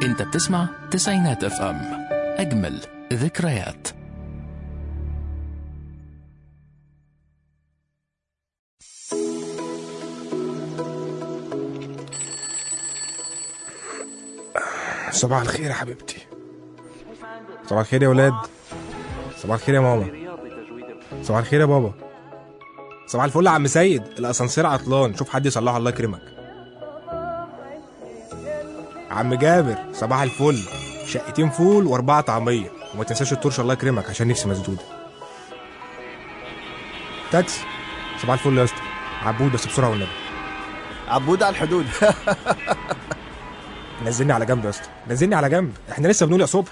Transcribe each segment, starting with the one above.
انت بتسمع تسعينات اف ام اجمل ذكريات صباح الخير يا حبيبتي صباح الخير يا ولاد صباح الخير يا ماما صباح الخير يا بابا صباح الفل يا عم سيد الاسانسير عطلان شوف حد يصلحه الله يكرمك عم جابر صباح الفل شقتين فول واربعه طعميه وما تنساش الترش الله يكرمك عشان نفسي مسدوده تاكسي صباح الفل يا اسطى عبود بس بسرعه والنبي عبود على الحدود نزلني على جنب يا اسطى نزلني على جنب احنا لسه بنقول يا صبح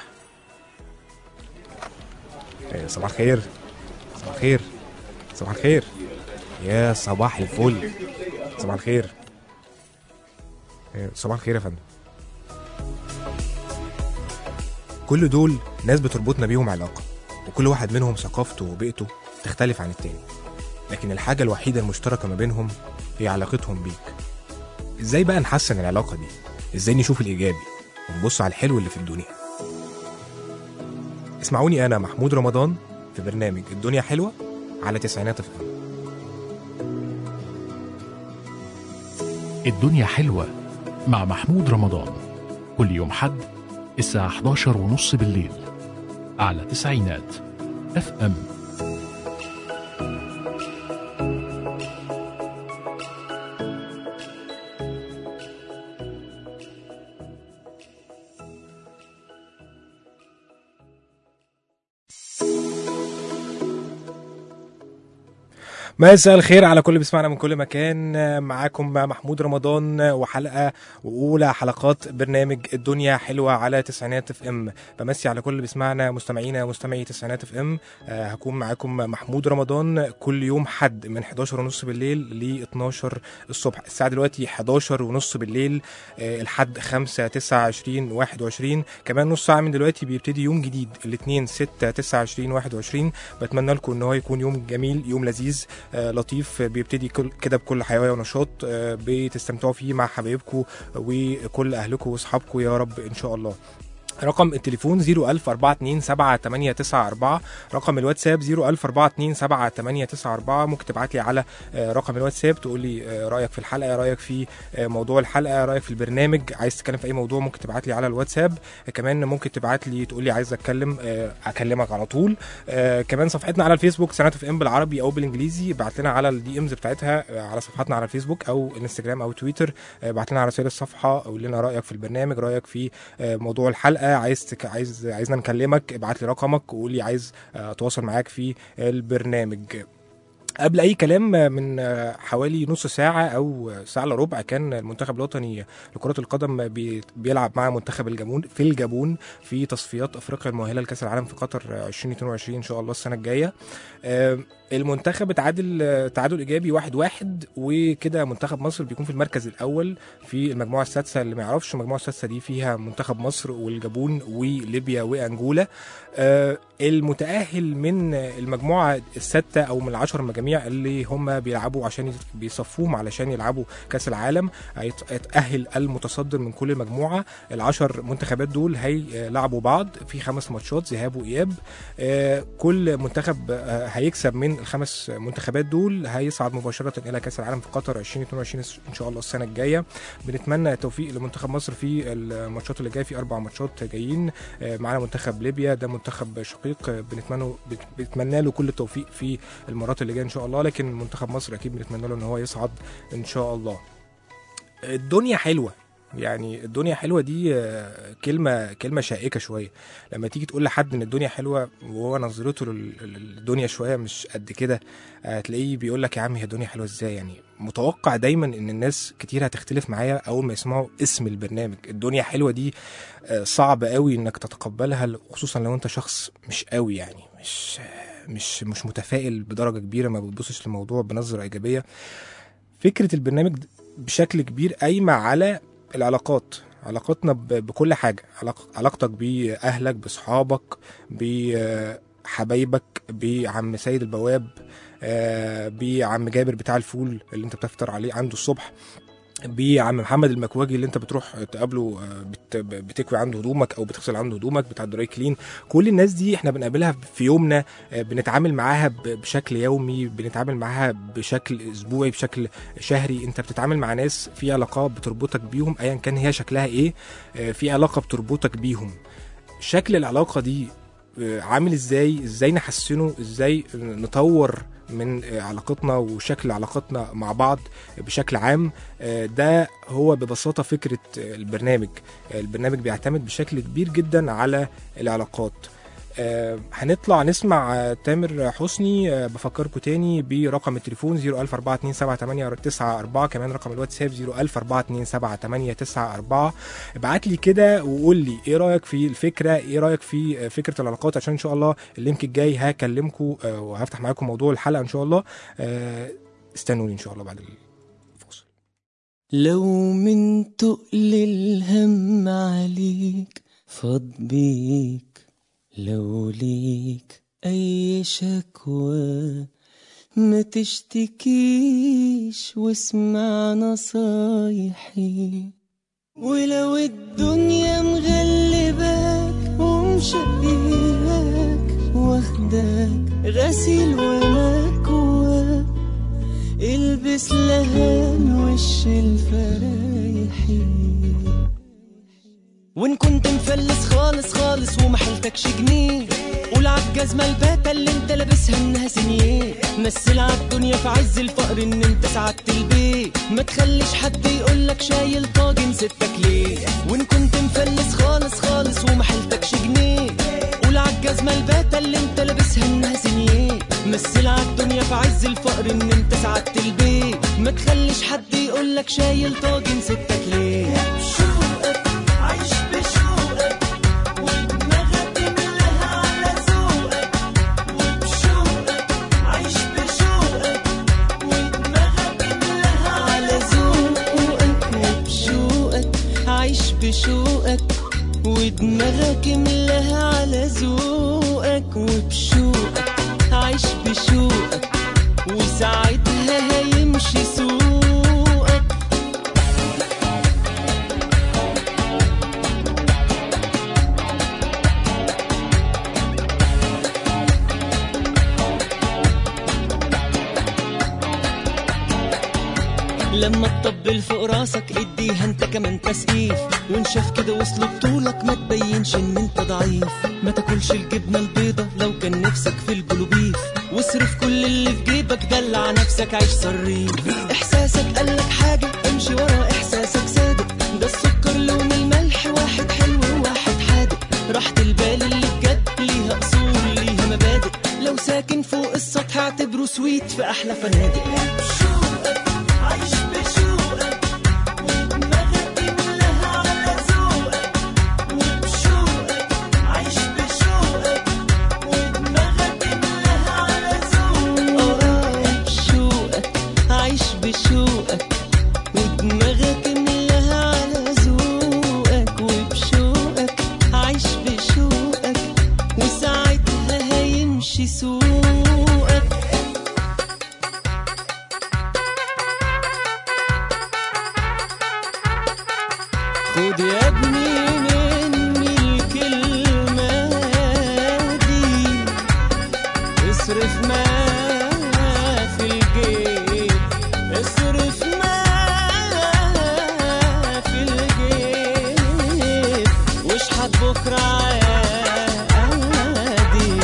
إيه، صباح الخير صباح الخير صباح الخير يا صباح الفل صباح الخير إيه، صباح الخير يا فندم كل دول ناس بتربطنا بيهم علاقة وكل واحد منهم ثقافته وبيئته تختلف عن التاني لكن الحاجة الوحيدة المشتركة ما بينهم هي علاقتهم بيك ازاي بقى نحسن العلاقة دي ازاي نشوف الايجابي ونبص على الحلو اللي في الدنيا اسمعوني انا محمود رمضان في برنامج الدنيا حلوه على تسعينات اف ام الدنيا حلوة مع محمود رمضان كل يوم حد الساعة 11 ونص بالليل على تسعينات اف ام مساء الخير على كل اللي بيسمعنا من كل مكان معاكم محمود رمضان وحلقه واولى حلقات برنامج الدنيا حلوه على تسعينات اف ام بمسي على كل اللي بيسمعنا مستمعينا مستمعي تسعينات اف ام آه، هكون معاكم محمود رمضان كل يوم حد من 11 ونص بالليل ل 12 الصبح الساعه دلوقتي 11 ونص بالليل آه، الحد 5 9 20 21 كمان نص ساعه من دلوقتي بيبتدي يوم جديد الاثنين 6 9 20 21 بتمنى لكم ان هو يكون يوم جميل يوم لذيذ آه، لطيف آه، بيبتدي كل كده بكل حيويه ونشاط آه، بتستمتعوا فيه مع حبايبكم وكل اهلكم واصحابكم يا رب ان شاء الله رقم التليفون 010427894 رقم الواتساب 010427894 ممكن تبعت لي على آه، رقم الواتساب تقول لي آه، رايك في الحلقه رايك في آه، موضوع الحلقه رايك في البرنامج عايز تتكلم في اي موضوع ممكن تبعت لي على الواتساب آه، كمان ممكن تبعت لي تقول لي عايز اتكلم آه، اكلمك على طول آه، كمان صفحتنا على الفيسبوك سنه اف ام بالعربي او بالانجليزي ابعت لنا على الدي امز بتاعتها آه، على صفحاتنا على الفيسبوك او انستجرام او تويتر آه، ابعت لنا على رسائل الصفحه قول لنا رايك في البرنامج رايك في آه، موضوع الحلقه عايز تك... عايز عايزنا نكلمك ابعت لي رقمك وقول لي عايز آه، اتواصل معاك في البرنامج قبل اي كلام من آه، حوالي نص ساعه او ساعه الا ربع كان المنتخب الوطني لكره القدم بي- بيلعب مع منتخب الجابون في الجابون في تصفيات افريقيا المؤهله لكاس العالم في قطر آه، 2022 ان شاء الله السنه الجايه آه، المنتخب اتعادل آه، تعادل ايجابي واحد واحد وكده منتخب مصر بيكون في المركز الاول في المجموعه السادسه اللي ما يعرفش المجموعه السادسه دي فيها منتخب مصر والجابون وليبيا وانجولا آه، المتاهل من المجموعه السادسه او من العشر مجاميع اللي هم بيلعبوا عشان يت- بيصفوهم علشان يلعبوا كاس العالم هيت- هيتاهل المتصدر من كل مجموعه العشر منتخبات دول هيلعبوا بعض في خمس ماتشات ذهاب واياب آه، كل منتخب آه، هيكسب من الخمس منتخبات دول هيصعد مباشره الى كاس العالم في قطر 2022 ان شاء الله السنه الجايه بنتمنى التوفيق لمنتخب مصر في الماتشات اللي جايه في اربع ماتشات جايين آه، معانا منتخب ليبيا ده منتخب شقيق آه، بنتمنى بنتمنى له كل التوفيق في المرات اللي جايه ان شاء الله لكن منتخب مصر اكيد بنتمنى له ان هو يصعد ان شاء الله الدنيا حلوه يعني الدنيا حلوه دي آه، كلمه كلمه شائكه شويه لما تيجي تقول لحد ان الدنيا حلوه وهو نظرته لل- للدنيا شويه مش قد كده آه، تلاقيه بيقول لك يا عم هي الدنيا حلوه ازاي يعني متوقع دايما ان الناس كتير هتختلف معايا اول ما يسمعوا اسم البرنامج الدنيا حلوه دي آه، صعب قوي انك تتقبلها خصوصا لو انت شخص مش قوي يعني مش مش مش متفائل بدرجه كبيره ما بتبصش للموضوع بنظره ايجابيه فكره البرنامج بشكل كبير قايمه على العلاقات علاقاتنا ب- بكل حاجه علاق- علاقتك باهلك باصحابك بحبايبك بعم سيد البواب آه، بعم جابر بتاع الفول اللي انت بتفطر عليه عنده الصبح بعم محمد المكواجي اللي انت بتروح تقابله آه، بت- بتكوي عنده هدومك او بتغسل عنده هدومك بتاع الدراي كلين كل الناس دي احنا بنقابلها في يومنا آه، بنتعامل معاها ب- بشكل يومي بنتعامل معاها بشكل اسبوعي بشكل شهري انت بتتعامل مع ناس في علاقه بتربطك بيهم ايا كان هي شكلها ايه آه، في علاقه بتربطك بيهم شكل العلاقه دي آه، عامل ازاي ازاي نحسنه ازاي نطور من آه، علاقتنا وشكل علاقتنا مع بعض بشكل عام آه، ده هو ببساطة فكرة آه، البرنامج آه، البرنامج بيعتمد بشكل كبير جدا على العلاقات آه، هنطلع نسمع آه، تامر حسني آه، بفكركم تاني برقم التليفون 004278994 كمان رقم الواتساب 004278994 ابعت لي كده وقول لي ايه رايك في الفكره ايه رايك في آه، فكره العلاقات عشان ان شاء الله اللينك الجاي هكلمكم آه، وهفتح معاكم موضوع الحلقه ان شاء الله آه، استنوني ان شاء الله بعد الفاصل لو من تقل الهم عليك فاض بيك لو ليك أي شكوى ما تشتكيش واسمع نصايحي ولو الدنيا مغلباك ومشقياك واخداك غسيل ومكواك البس لهان وش الفرايحي وان كنت مفلس خالص خالص وما حيلتكش جنيه قول عالجزمة الباتة اللي انت لابسها انها سنيه مثل عالدنيا في عز الفقر ان انت سعدت البيت ما تخليش حد يقولك شايل طاجن ستك ليه وان كنت مفلس خالص خالص وما حيلتكش جنيه قول عالجزمة الباتة اللي انت لابسها انها سنيه مثل عالدنيا في عز الفقر ان انت سعدت البيت ما تخليش حد يقولك شايل طاجن ستك ليه بشوقك عيش بشوقك ودماغك املاها على ذوقك وبشوقك عيش بشوقك ودماغك املاها على ذوقك وبشوقك عيش بشوقك ودماغك املاها على ذوقك وبشوقك عيش بشوقك وساعتها هيمشي سوقك لما تطبل فوق راسك اديها انت كمان تسقيف وانشف كده وصل بطولك ما تبينش ان انت ضعيف ما تاكلش الجبنه البيضه لو كان نفسك في البلوبيف واصرف كل اللي في جيبك دلع نفسك عيش صريف احساسك قالك حاجه امشي ورا احساسك صادق ده السكر لون الملح واحد حلو وواحد حادق راحة البال اللي بجد ليها اصول ليها مبادئ لو ساكن فوق السطح اعتبره سويت في احلى فنادق بشوقك عيش بشوقك ودماغك املاها على ذوقك وبشوقك عيش بشوقك ودماغك املاها على ذوقك اه بشوقك عيش بشوقك ودماغك املاها على ذوقك وبشوقك عيش بشوقك وساعتها هيمشي سوقك خد يا ابني مني الكلمة دي اصرف ما في الجيب اصرف ما في الجيب واشحت بكرة عادي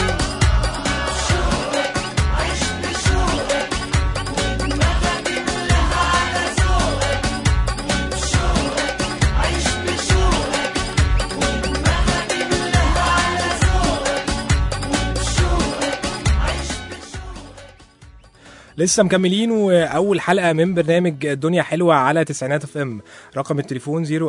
لسه مكملين واول حلقه من برنامج الدنيا حلوه على تسعينات اف ام رقم التليفون 010427894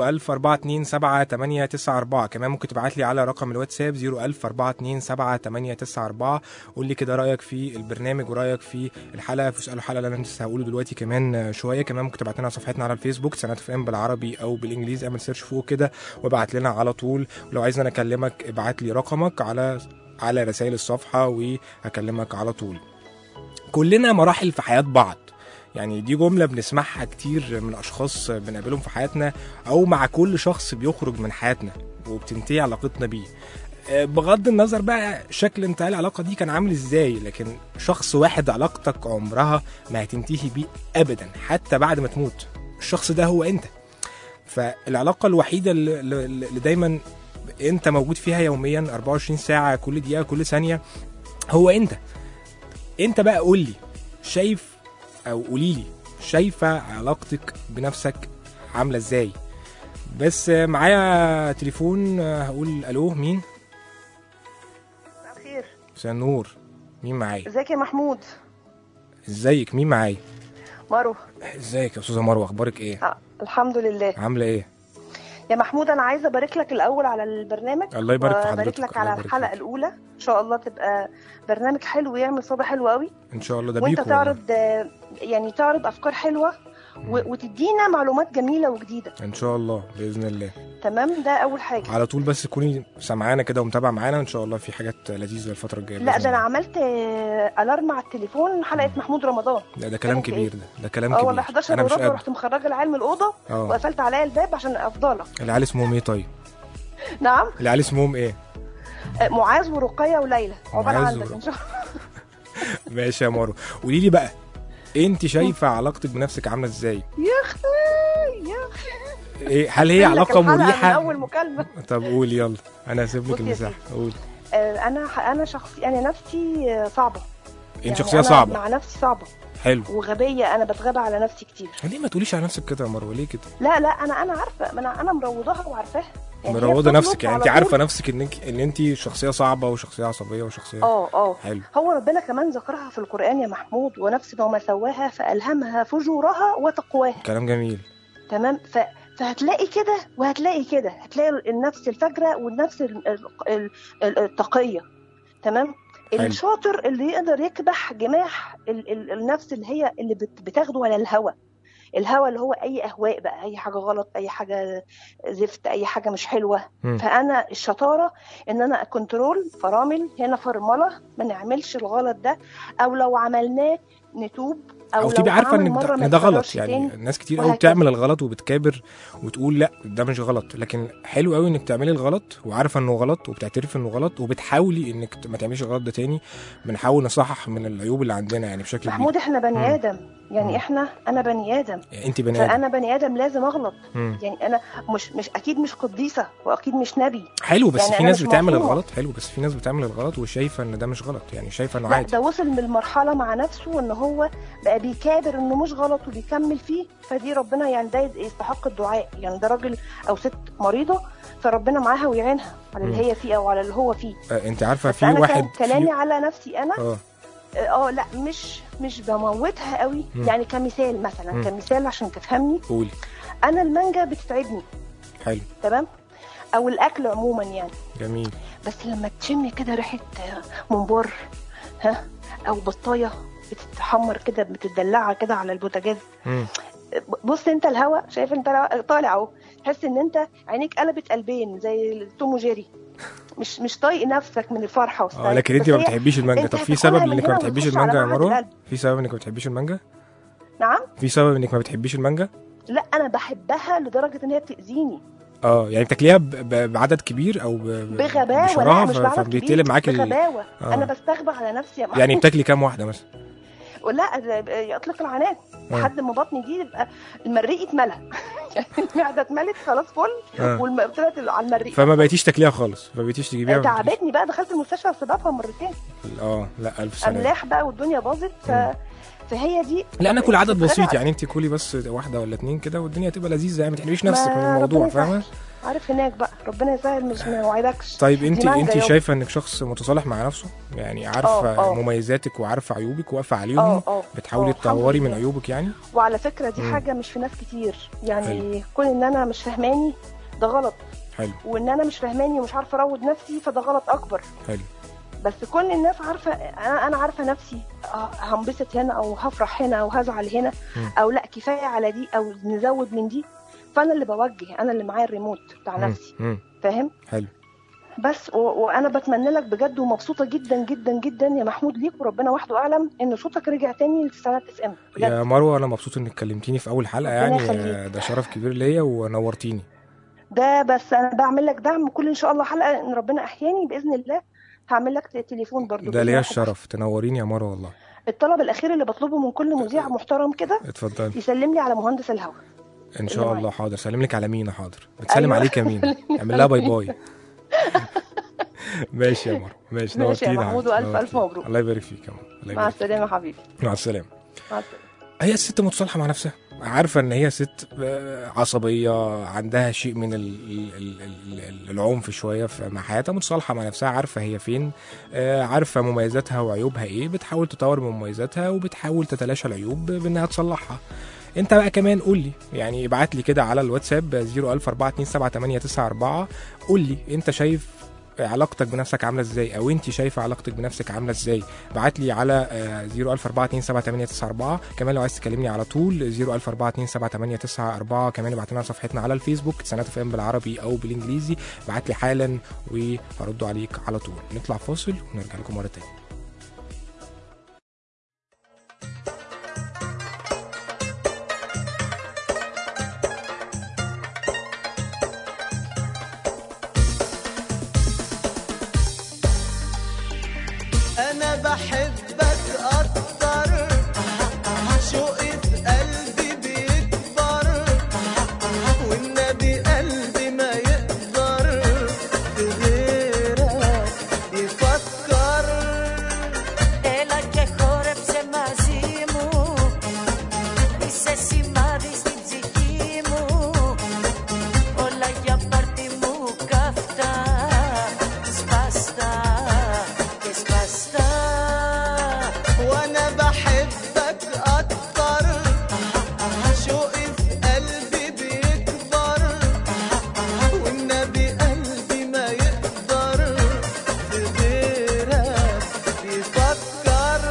كمان ممكن تبعت لي على رقم الواتساب 010427894 قول لي كده رايك في البرنامج ورايك في الحلقه في سؤال الحلقه اللي انا لسه هقوله دلوقتي كمان شويه كمان ممكن تبعت لنا على صفحتنا على الفيسبوك تسعينات اف ام بالعربي او بالانجليزي اعمل سيرش فوق كده وابعت لنا على طول ولو عايزنا اكلمك ابعت لي رقمك على على رسائل الصفحه وهكلمك على طول كلنا مراحل في حياة بعض يعني دي جمله بنسمعها كتير من اشخاص بنقابلهم في حياتنا او مع كل شخص بيخرج من حياتنا وبتنتهي علاقتنا بيه آه، بغض النظر بقى شكل انتهاء العلاقه دي كان عامل ازاي لكن شخص واحد علاقتك عمرها ما هتنتهي بيه ابدا حتى بعد ما تموت الشخص ده هو انت فالعلاقه الوحيده اللي, اللي اللي دايما انت موجود فيها يوميا 24 ساعه كل دقيقه كل ثانيه هو انت انت بقى قول لي شايف او قولي لي شايفه علاقتك بنفسك عامله ازاي بس آه، معايا تليفون آه، هقول الو مين خير مساء النور مين معايا ازيك يا محمود ازيك مين معايا مروه ازيك يا استاذه مروه اخبارك ايه آه. الحمد لله عامله ايه يا محمود انا عايزه ابارك لك الاول على البرنامج الله يبارك في وابارك حضرتك لك الله على يبارك الحلقه فيك. الاولى ان شاء الله تبقى برنامج حلو ويعمل صدى حلو قوي ان شاء الله ده وانت بيكو والله. تعرض آه، يعني تعرض افكار حلوه و- وتدينا معلومات جميله وجديده ان شاء الله باذن الله تمام ده اول حاجه على طول بس تكوني سامعانا كده ومتابعه معانا ان شاء الله في حاجات لذيذه الفتره الجايه لا بإذن ده انا الله. عملت آه، الارم على التليفون حلقه محمود رمضان لا ده كلام كانت كبير إيه؟ ده ده كلام اه كبير والله 11 انا مش وربع قادر ورحت مخرجه العيال من الاوضه اه وقفلت عليا الباب عشان افضلك العيال اسمهم ايه طيب نعم العيال اسمهم ايه آه، معاذ ورقيه وليلى عقبال معاذ عندك ورق- ان شاء الله ماشي يا مارو قولي لي بقى انت شايفه علاقتك بنفسك عامله ازاي يا اخي يا اخي ايه هل هي قايل لك علاقه الحلقة من مريحه اول مكالمه طب قولي يلا انا هسيب لك بص يا المساحه قولي آه، انا انا شخصي انا نفسي آه، صعبه انت شخصيه أنا صعبه مع نفسي صعبه حلو وغبيه انا بتغابى على نفسي كتير ليه ما تقوليش على نفسك كده يا مروه ليه كده لا لا انا انا عارفه ما انا انا مروضاها وعارفاها يعني هي مروضه بتطلب نفسك يعني انت على طول. عارفه نفسك انك ان انت شخصيه صعبه وشخصيه عصبيه وشخصيه اه اه حلو هو ربنا كمان ذكرها في القران يا محمود ونفس وما سواها فالهمها فجورها وتقواها كلام جميل تمام ف فهتلاقي كده وهتلاقي كده هتلاقي النفس الفجرة والنفس ال- ال- ال- ال- التقية تمام حلو. الشاطر اللي يقدر يكبح جماح ال ال النفس اللي هي اللي بت- بتاخده على الهوى الهوى اللي هو اي اهواء بقى اي حاجه غلط اي حاجه زفت اي حاجه مش حلوه مم. فانا الشطاره ان انا كنترول فرامل هنا فرمله ما نعملش الغلط ده او لو عملناه نتوب او, او لو تبقى عارفه عمل ان مرة ده, ما إن ده غلط يتكررش يعني تاني. ناس كتير قوي وهكذا. بتعمل الغلط وبتكابر وتقول لا ده مش غلط لكن حلو قوي انك تعملي الغلط وعارفه انه غلط وبتعترفي انه غلط وبتحاولي انك ت- ما تعمليش الغلط ده تاني بنحاول نصحح من العيوب اللي عندنا يعني بشكل محمود كبير احنا مم. بني ادم يعني مم. احنا انا بني ادم يعني انت بني ادم فانا بني ادم لازم اغلط مم. يعني انا مش مش اكيد مش قديسه واكيد مش نبي حلو بس يعني في أنا ناس مش بتعمل مفهومة. الغلط حلو بس في ناس بتعمل الغلط وشايفه ان ده مش غلط يعني شايفه انه لا عادي ده وصل من المرحله مع نفسه ان هو بقى بيكابر انه مش غلط وبيكمل فيه فدي ربنا يعني ده يستحق الدعاء يعني ده راجل او ست مريضه فربنا معاها ويعينها على اللي مم. هي فيه او على اللي هو فيه آه انت عارفه بس في انا واحد كان كلامي في... على نفسي انا اه اه لا مش مش بموتها قوي مم. يعني كمثال مثلا مم. كمثال عشان تفهمني قولي انا المانجا بتتعبني حلو تمام او الاكل عموما يعني جميل بس لما تشم كده ريحه ممبار ها او بطايه بتتحمر كده بتدلعها كده على البوتاجاز مم. بص انت الهوا شايف انت الهوا طالع اهو تحس ان انت عينيك قلبت قلبين زي توم وجيري مش مش طايق نفسك من الفرحه اه والسعادة. لكن انت بس ما هي- بتحبيش المانجا انت طب في هتاكلها سبب من انك ما هنا بتحبيش وتخش على المانجا يا معهد مروه القلب. في سبب انك ما بتحبيش المانجا نعم في سبب انك ما بتحبيش المانجا لا انا بحبها لدرجه ان هي بتاذيني اه يعني بتاكليها ب- ب- بعدد كبير او ب... ب- بغباوه لا بشراهه مش ف- بعرف فبيتقلب معاك ال... بغباوه آه. انا بستغبى على نفسي يا محمود. يعني بتاكلي كام واحده مثلا لا ده يطلق العنان آه. لحد ما بطني دي يبقى المريء اتملى يعني المعده اتملت خلاص فل آه. والم- طلعت على المريء فما بقيتيش تاكليها خالص ما بقيتيش تجيبيها ما بتاكليش. تعبتني بقى دخلت المستشفى بسببها مرتين اه لا الف سلامه املاح بقى والدنيا باظت ف... مم. فهي دي لا انا كل عدد بتتخدع. بسيط يعني انت كلي بس واحده ولا اتنين كده والدنيا هتبقى لذيذه يعني ما تحرميش ما نفسك من الموضوع ربنا يسهل. فاهمه عارف هناك بقى ربنا يسهل مش ما وعدكش طيب انت دي مانجا انت يابا. شايفه انك شخص متصالح مع نفسه يعني عارفه اه، اه. مميزاتك وعارفه عيوبك واقفه عليهم اه اه بتحاولي اه، الحمد تطوري من لله. عيوبك يعني وعلى فكره دي مم. حاجه مش في ناس كتير يعني كون ان انا مش فهماني ده غلط حلو وان انا مش فهماني ومش عارفه اروض نفسي فده غلط اكبر حلو بس كل الناس عارفه انا انا عارفه نفسي آه، هنبسط هنا او هفرح هنا او هزعل هنا مم. او لا كفايه على دي او نزود من دي فانا اللي بوجه انا اللي معايا الريموت بتاع مم. نفسي مم. فاهم حلو بس و... وانا بتمنى لك بجد ومبسوطه جدا جدا جدا يا محمود ليك وربنا وحده اعلم ان صوتك رجع تاني لتسعينات اف ام يا مروه انا مبسوط انك كلمتيني في اول حلقه ربنا يعني يخليك. آه، ده شرف كبير ليا ونورتيني ده بس انا بعمل لك دعم كل ان شاء الله حلقه ان ربنا احياني باذن الله هعمل لك تليفون برضو ده بإذن ليا الله. الشرف تنوريني يا مروه والله الطلب الاخير اللي بطلبه من كل مذيع محترم كده اتفضلي يسلم لي على مهندس الهواء ان شاء اللي الله حاضر سلم لك على مينا حاضر بتسلم أيوة. عليك يا مينا اعمل لها باي باي ماشي يا مروه ماشي ماشي يا نورتينا محمود، حبيبتي، وألف- ألف نورتينا. مبروك. الله يبارك فيك يا مروه الله مع يبارك فيك. السلامه حبيبي مع السلامه مع السلامه هي الست متصالحه مع نفسها عارفه ان هي ست آه، عصبيه عندها شيء من ال- ال- ال- ال- العنف شويه في مع حياتها متصالحه مع نفسها عارفه هي فين آه، عارفه مميزاتها وعيوبها ايه بتحاول تطور من مميزاتها وبتحاول تتلاشى العيوب بانها تصلحها انت بقى كمان قول لي يعني ابعت لي كده على الواتساب 004278994 قول لي انت شايف علاقتك بنفسك عامله ازاي او انت شايفه علاقتك بنفسك عامله ازاي ابعت لي على آه، 004278994 كمان لو عايز تكلمني على طول 004278994 كمان ابعت لنا على صفحتنا على الفيسبوك سنات اف ام بالعربي او بالانجليزي ابعت لي حالا وهرد عليك على طول نطلع فاصل ونرجع لكم مره تانية انا بحبك اكتر شوقي في قلبي بيكبر والنبي قلبي ما يقدر في غيرك يفكر Έλα και χόρεψε μαζί μου Είσαι σημάδι στην ψυχή μου Όλα για πάρτι μου καυτά Σπαστά και σπαστά وانا بحبك اكتر شوقي في قلبي بيكبر والنبي قلبي ما يقدر في غيرك يفكر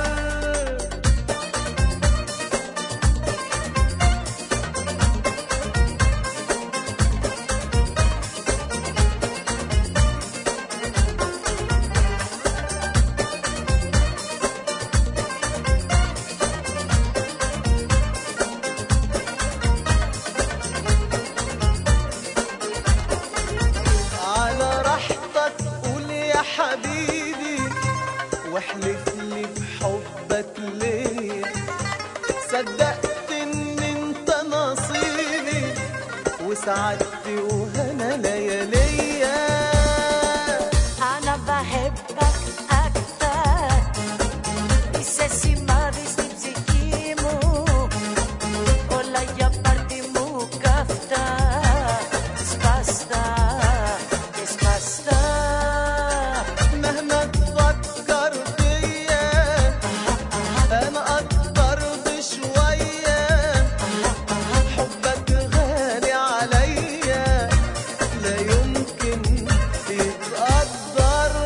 على راحتك قول يا حبيبي واحلف لي في حبك ليه صدقت ان انت نصيبي وسعدتي وهنا لياليا Άνα بحبك أكتر Είσαι σημάδι στην ψυχή μου Όλα για πάρτι μου καυτά Σπαστά και σπαστά مهما تفكر فيا انا اكتر بشويه حبك غالي عليا لا يمكن يتقدر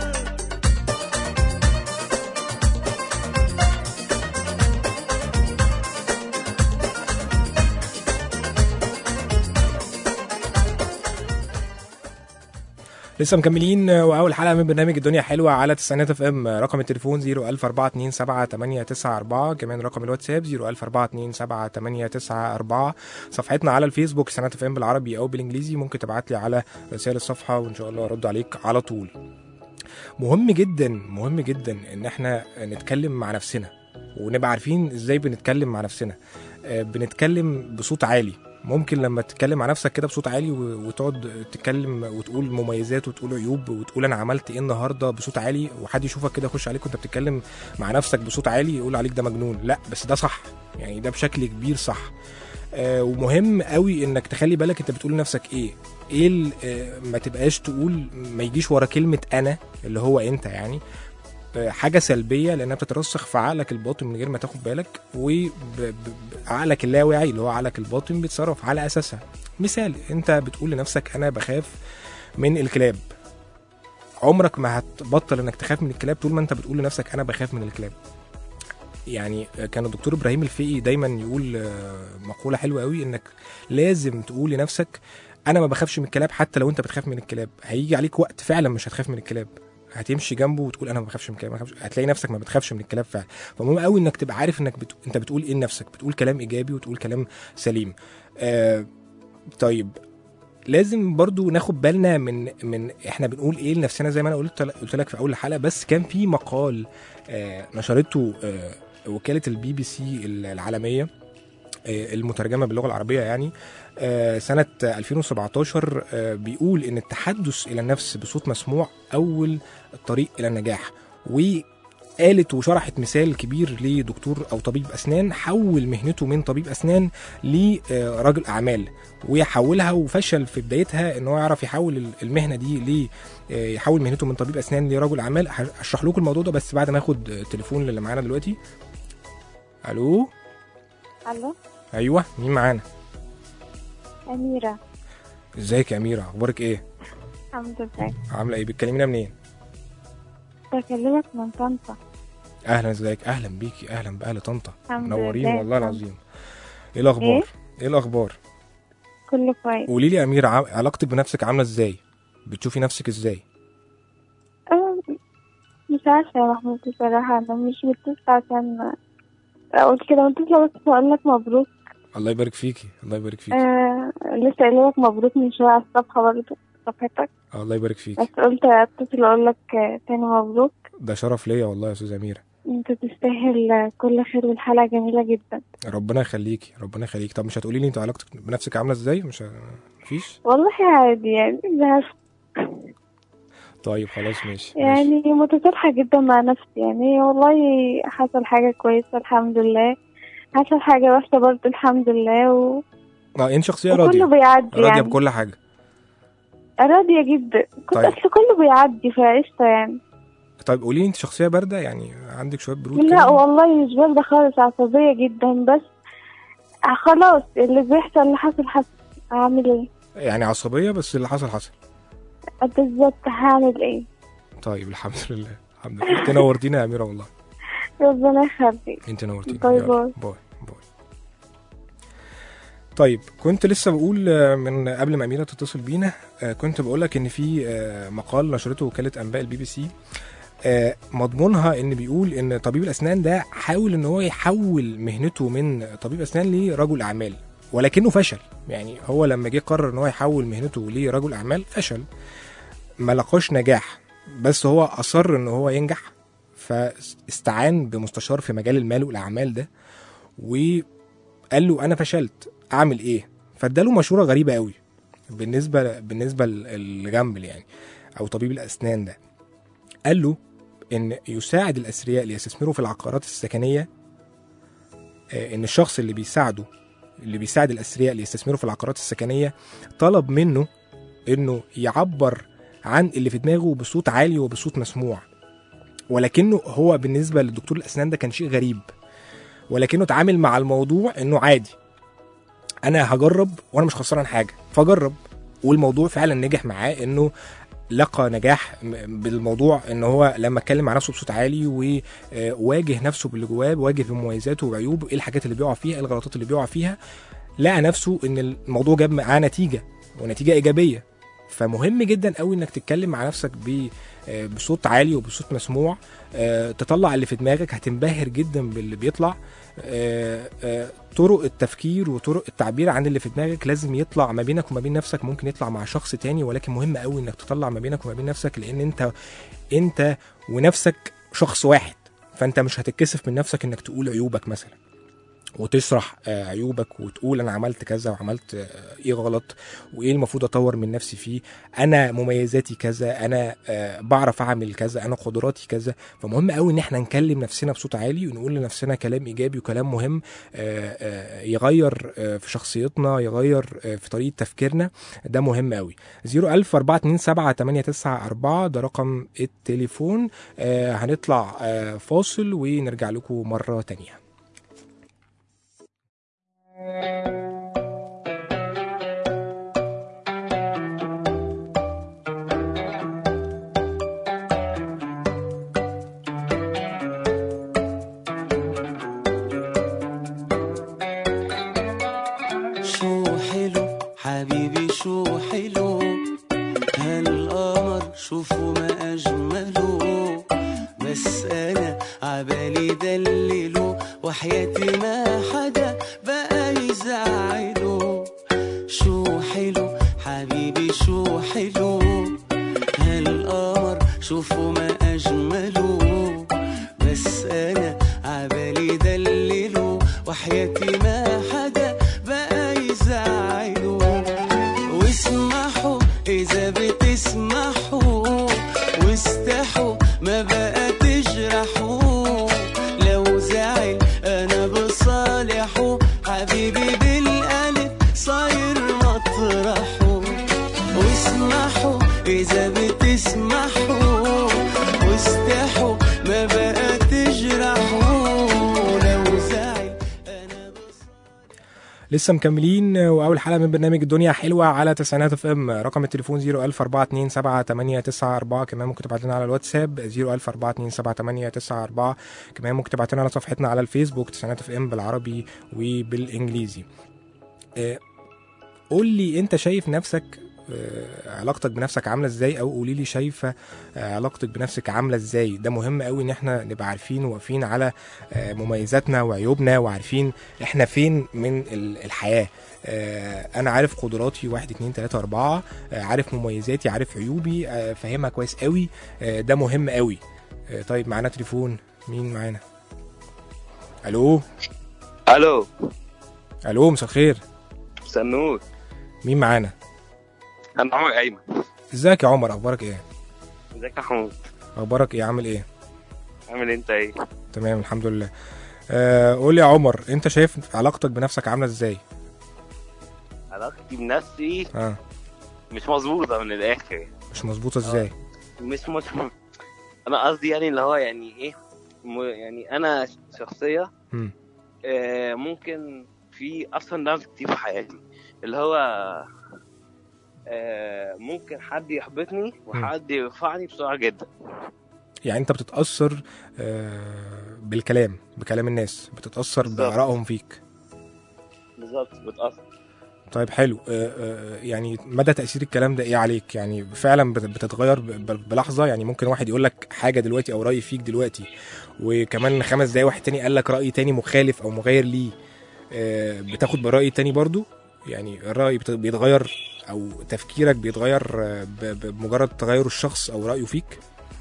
لسه مكملين واول حلقه من برنامج الدنيا حلوه على تسعينات اف ام رقم التليفون 004278994 كمان رقم الواتساب 004278994 صفحتنا على الفيسبوك سنات اف ام بالعربي او بالانجليزي ممكن تبعت لي على رسائل الصفحه وان شاء الله ارد عليك على طول مهم جدا مهم جدا ان احنا نتكلم مع نفسنا ونبقى عارفين ازاي بنتكلم مع نفسنا آه، بنتكلم بصوت عالي ممكن لما تتكلم مع نفسك كده بصوت عالي و- وتقعد تتكلم وتقول مميزات وتقول عيوب وتقول انا عملت ايه النهارده بصوت عالي وحد يشوفك كده يخش عليك وانت بتتكلم مع نفسك بصوت عالي يقول عليك ده مجنون لا بس ده صح يعني ده بشكل كبير صح آه ومهم قوي انك تخلي بالك انت بتقول لنفسك ايه ايه ال- آه ما تبقاش تقول ما يجيش ورا كلمه انا اللي هو انت يعني آه، حاجه سلبيه لانها بتترسخ في عقلك الباطن من غير ما تاخد بالك وعقلك اللاواعي اللي هو عقلك الباطن بيتصرف على اساسها مثال انت بتقول لنفسك انا بخاف من الكلاب عمرك ما هتبطل انك تخاف من الكلاب طول ما انت بتقول لنفسك انا بخاف من الكلاب يعني كان الدكتور ابراهيم الفقي دايما يقول آه، مقوله حلوه قوي انك لازم تقول لنفسك انا ما بخافش من الكلاب حتى لو انت بتخاف من الكلاب هيجي عليك وقت فعلا مش هتخاف من الكلاب هتمشي جنبه وتقول انا ما بخافش من الكلاب ما بخافش هتلاقي نفسك ما بتخافش من الكلاب فعلا فمهم قوي انك تبقى عارف انك بت... انت بتقول ايه لنفسك بتقول كلام ايجابي وتقول كلام سليم آه طيب لازم برضو ناخد بالنا من من احنا بنقول ايه لنفسنا زي ما انا قلت قلت لك في اول الحلقه بس كان في مقال آه نشرته آه وكاله البي بي سي العالميه آه المترجمه باللغه العربيه يعني آه سنه 2017 آه بيقول ان التحدث الى النفس بصوت مسموع اول الطريق الى النجاح وقالت وشرحت مثال كبير لدكتور او طبيب اسنان حول مهنته من طبيب اسنان لراجل اعمال ويحولها وفشل في بدايتها ان هو يعرف يحول المهنه دي ل يحول مهنته من طبيب اسنان لرجل اعمال هشرح لكم الموضوع ده بس بعد ما اخد تليفون اللي معانا دلوقتي الو الو ايوه مين معانا أميرة ازيك يا اميره اخبارك ايه الحمد لله عامله ايه بتكلمينا منين بكلمك من طنطا اهلا ازيك اهلا بيكي اهلا باهل طنطا الحمد منورين لله. والله العظيم ايه الاخبار إيه؟ ايه الاخبار كله كويس قولي لي يا اميره ع- علاقتك بنفسك عامله ازاي بتشوفي نفسك ازاي أه، مش عارفة يا محمود بصراحة أنا مش متصلة عشان أقول كده متصلة بس أقول لك مبروك الله يبارك فيكي الله يبارك فيكي آه لسه قايلة لك مبروك من شوية على الصفحة برضه صفحتك آه، الله يبارك فيكي بس قلت أتصل أقول لك آه، تاني مبروك ده شرف ليا والله يا استاذه اميره أنت تستاهل آه، كل خير والحلقة جميلة جدا ربنا يخليكي ربنا يخليكي طب مش هتقولي لي انت علاقتك بنفسك عامله ازاي مش ه- مفيش والله عادي يعني ده طيب خلاص ماشي ماشي يعني متصالحة جدا مع نفسي يعني والله حصل حاجة كويسة الحمد لله حصل حاجة وحشة برضه الحمد لله و... اه انت شخصيه وكله راضيه بيعدي راضيه يعني بكل حاجه راضية جدا كنت طيب. أصل كله بيعدي فقشطة يعني طيب قولي لي انت شخصيه بارده يعني عندك شويه برود لا كده والله مش باردة خالص عصبية جدا بس خلاص اللي بيحصل اللي حصل حصل هعمل ايه يعني عصبيه بس اللي حصل حصل بالظبط هعمل ايه طيب الحمد لله الحمد لله انت نورتينا يا اميره والله ربنا يخليك انت نورتينا باي يلا، باي. باي باي طيب كنت لسه بقول آه، من قبل ما اميره تتصل بينا آه، كنت بقول لك ان في آه، مقال نشرته وكاله انباء البي بي سي آه، مضمونها ان بيقول ان طبيب الاسنان ده حاول ان هو يحول مهنته من طبيب اسنان لرجل اعمال ولكنه فشل يعني هو لما جه قرر ان هو يحول مهنته لرجل اعمال فشل ما لقاش نجاح بس هو اصر ان هو ينجح فاستعان بمستشار في مجال المال والاعمال ده وقال له انا فشلت اعمل ايه فاداله مشوره غريبه قوي بالنسبه بالنسبه لجنبل يعني او طبيب الاسنان ده قال له ان يساعد الاثرياء ليستثمروا في العقارات السكنيه آه، ان الشخص اللي بيساعده اللي بيساعد الاثرياء ليستثمروا في العقارات السكنيه طلب منه انه يعبر عن اللي في دماغه بصوت عالي وبصوت مسموع ولكنه هو بالنسبه للدكتور الاسنان ده كان شيء غريب ولكنه اتعامل مع الموضوع انه عادي انا هجرب وانا مش خسران حاجه فجرب والموضوع فعلا نجح معاه انه لقى نجاح م- بالموضوع ان هو لما اتكلم مع نفسه بصوت عالي وواجه نفسه باللي جواه واجه بمميزاته وعيوبه ايه الحاجات اللي بيقع فيها ايه الغلطات اللي بيقع فيها لقى نفسه ان الموضوع جاب معاه نتيجه ونتيجه ايجابيه فمهم جدا قوي انك تتكلم مع نفسك ب آه، بصوت عالي وبصوت مسموع آه، تطلع اللي في دماغك هتنبهر جدا باللي بيطلع آه، آه، طرق التفكير وطرق التعبير عن اللي في دماغك لازم يطلع ما بينك وما بين نفسك ممكن يطلع مع شخص تاني ولكن مهم قوي انك تطلع ما بينك وما بين نفسك لان انت انت ونفسك شخص واحد فانت مش هتتكسف من نفسك انك تقول عيوبك مثلا وتشرح آه، عيوبك وتقول انا عملت كذا وعملت آه، ايه غلط وايه المفروض اطور من نفسي فيه انا مميزاتي كذا انا آه، بعرف اعمل كذا انا قدراتي كذا فمهم قوي ان احنا نكلم نفسنا بصوت عالي ونقول لنفسنا كلام ايجابي وكلام مهم آه، آه، يغير آه، في شخصيتنا يغير آه، في طريقه تفكيرنا ده مهم قوي 01000 427 ده رقم التليفون آه، هنطلع آه، فاصل ونرجع لكم مره تانية شو حلو حبيبي شو حلو هالقمر شوفوا ما أجمله بس أنا عبالي دلله وحياتي ما حدا بقى يزعله شو حلو حبيبي شو حلو هالقمر شوفوا ما أجمله بس أنا عبالي دلله وحياتي ما حدا بقى يزعله واسمحوا إذا بتسمحوا واستحوا ما بقى تجرحوا لو زعل أنا بصالحه حبيبي بالقلب صاير مطرحه واسمحوا إذا بتسمحوا واستحوا ما بقى تجرحوا لو زعل أنا لسه مكملين واول حلقه من برنامج الدنيا حلوه على تسعينات اف ام رقم التليفون 004278894 كمان ممكن تبعت لنا على الواتساب 004278894 كمان ممكن تبعت لنا على صفحتنا على الفيسبوك تسعينات اف ام بالعربي وبالانجليزي آه، قول لي انت شايف نفسك آه، علاقتك بنفسك عامله ازاي او قولي لي شايفه آه، علاقتك بنفسك عامله ازاي ده مهم قوي ان احنا نبقى عارفين وواقفين على آه، مميزاتنا وعيوبنا وعارفين احنا فين من ال- الحياه آه، انا عارف قدراتي واحد اتنين تلاته اربعه آه، عارف مميزاتي عارف عيوبي آه، فاهمها كويس قوي آه، ده مهم قوي آه، طيب معانا تليفون مين معانا الو الو الو مساء الخير مساء النور مين معانا انا عمر ايمن ازيك يا عمر اخبارك ايه ازيك يا حمود اخبارك ايه عامل ايه عامل إيه انت ايه تمام الحمد لله آه قول لي يا عمر انت شايف علاقتك بنفسك عامله ازاي علاقتي بنفسي اه مش مظبوطه من الاخر مش مظبوطه ازاي مش مش انا قصدي يعني اللي هو يعني ايه م... يعني انا شخصيه مم. آه ممكن في اصلا داونز كتير في حياتي اللي هو آه ممكن حد يحبطني وحد يرفعني بسرعه جدا يعني انت بتتاثر آه بالكلام بكلام الناس بتتاثر بالظبط. بارائهم فيك بالظبط بتاثر طيب حلو آه آه يعني مدى تاثير الكلام ده ايه عليك يعني فعلا بت- بتتغير ب- ب- بلحظه يعني ممكن واحد يقول لك حاجه دلوقتي او راي فيك دلوقتي وكمان خمس دقايق واحد تاني قال لك راي تاني مخالف او مغاير ليه آه بتاخد براي التاني برضو يعني الراي بت- بيتغير او تفكيرك بيتغير آه، ب- ب- بمجرد تغير الشخص او رايه فيك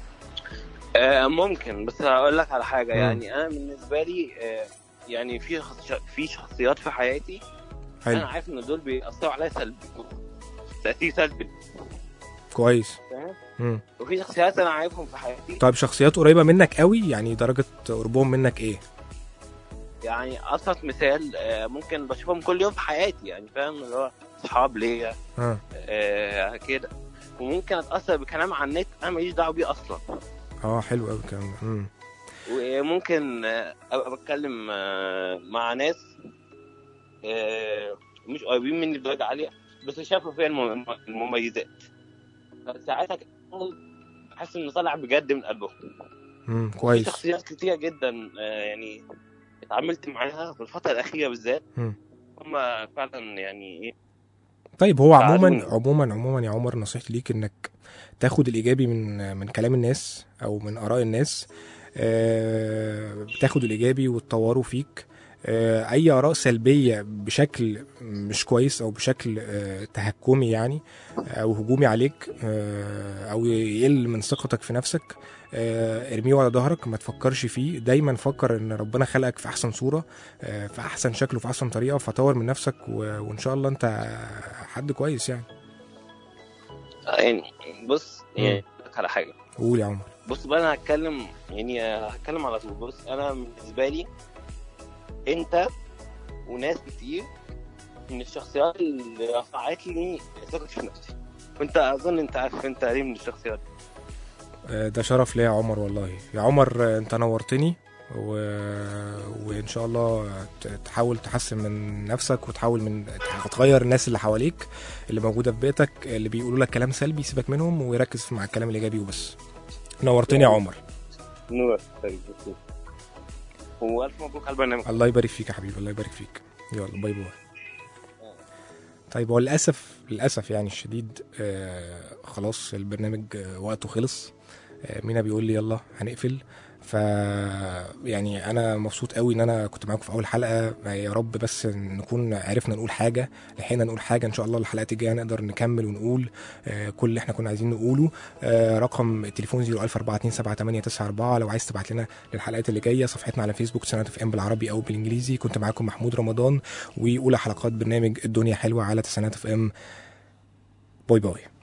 آه ممكن بس هقول لك على حاجه مم. يعني انا بالنسبه لي آه يعني في شخص- في شخصيات في حياتي حلو انا عارف ان دول بيأثروا عليا سلبي تأثير سلبي كويس فاهم مم. وفي شخصيات انا عارفهم في حياتي طيب شخصيات قريبه منك قوي يعني درجه قربهم منك ايه يعني ابسط مثال آه، ممكن بشوفهم كل يوم في حياتي يعني فاهم اللي هو اصحاب ليا ها آه، كده وممكن اتاثر بكلام على النت انا ماليش دعوه بيه اصلا اه حلو قوي الكلام ده مم. وممكن آه، ابقى بتكلم آه، مع ناس آه، مش قريبين مني بدرجه عاليه بس شافوا فيها الم- المميزات ساعتها بحس انه طالع بجد من قلبهم مم. في كويس شخصيات كتير جدا آه، يعني اتعاملت معاها في الفتره الاخيره بالذات مم. هم فعلا يعني ايه طيب هو عموما تعالوا. عموما عموما يا عمر نصيحتي ليك انك تاخد الايجابي من من كلام الناس او من اراء الناس آه، بتاخد الايجابي وتطوره فيك آه، اي اراء سلبيه بشكل مش كويس او بشكل آه، تهكمي يعني او هجومي عليك آه، او يقل من ثقتك في نفسك آه، ارميه ورا ظهرك ما تفكرش فيه دايما فكر ان ربنا خلقك في احسن صوره آه، في احسن شكل وفي احسن طريقه فطور من نفسك و- وان شاء الله انت حد كويس يعني يعني بص يعني أقول لك على حاجه قول يا عمر بص بقى انا هتكلم يعني هتكلم على طول بص انا بالنسبه لي انت وناس كتير من الشخصيات اللي رفعت لي ثقتي في نفسي وانت اظن انت عارف انت ايه من الشخصيات دي. آه، ده شرف ليا يا عمر والله يا عمر آه، انت نورتني و... وان شاء الله ت- تحاول تحسن من نفسك وتحاول من تغير الناس اللي حواليك اللي موجوده في بيتك اللي بيقولوا لك كلام سلبي سيبك منهم وركز مع الكلام الايجابي وبس نورتني يا عمر نور طيب والف مبروك على البرنامج الله يبارك فيك يا حبيبي الله يبارك فيك يلا باي باي طيب هو للاسف للاسف يعني الشديد آه خلاص البرنامج آه وقته خلص آه مينا بيقول لي يلا هنقفل ف يعني انا مبسوط قوي ان انا كنت معاكم في اول حلقه يا رب بس نكون عرفنا نقول حاجه لحقنا نقول حاجه ان شاء الله الحلقات الجايه نقدر نكمل ونقول آه كل اللي احنا كنا عايزين نقوله آه رقم التليفون 014278994 لو عايز تبعت لنا للحلقات اللي جايه صفحتنا على فيسبوك سنه اف ام بالعربي او بالانجليزي كنت معاكم محمود رمضان واولى حلقات برنامج الدنيا حلوه على تسعينات اف ام باي باي